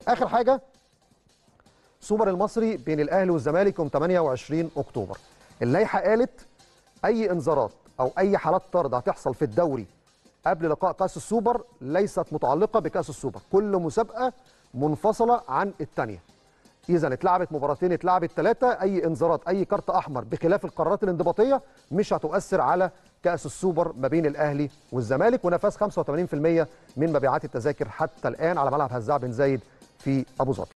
اخر حاجه سوبر المصري بين الاهلي والزمالك يوم 28 اكتوبر اللائحه قالت اي انذارات او اي حالات طرد هتحصل في الدوري قبل لقاء كاس السوبر ليست متعلقه بكاس السوبر كل مسابقه منفصله عن الثانيه اذا اتلعبت مباراتين اتلعبت ثلاثه اي انذارات اي كارت احمر بخلاف القرارات الانضباطيه مش هتؤثر على كاس السوبر ما بين الاهلي والزمالك ونفاذ 85% من مبيعات التذاكر حتى الان على ملعب هزاع بن زايد في ابو ظبي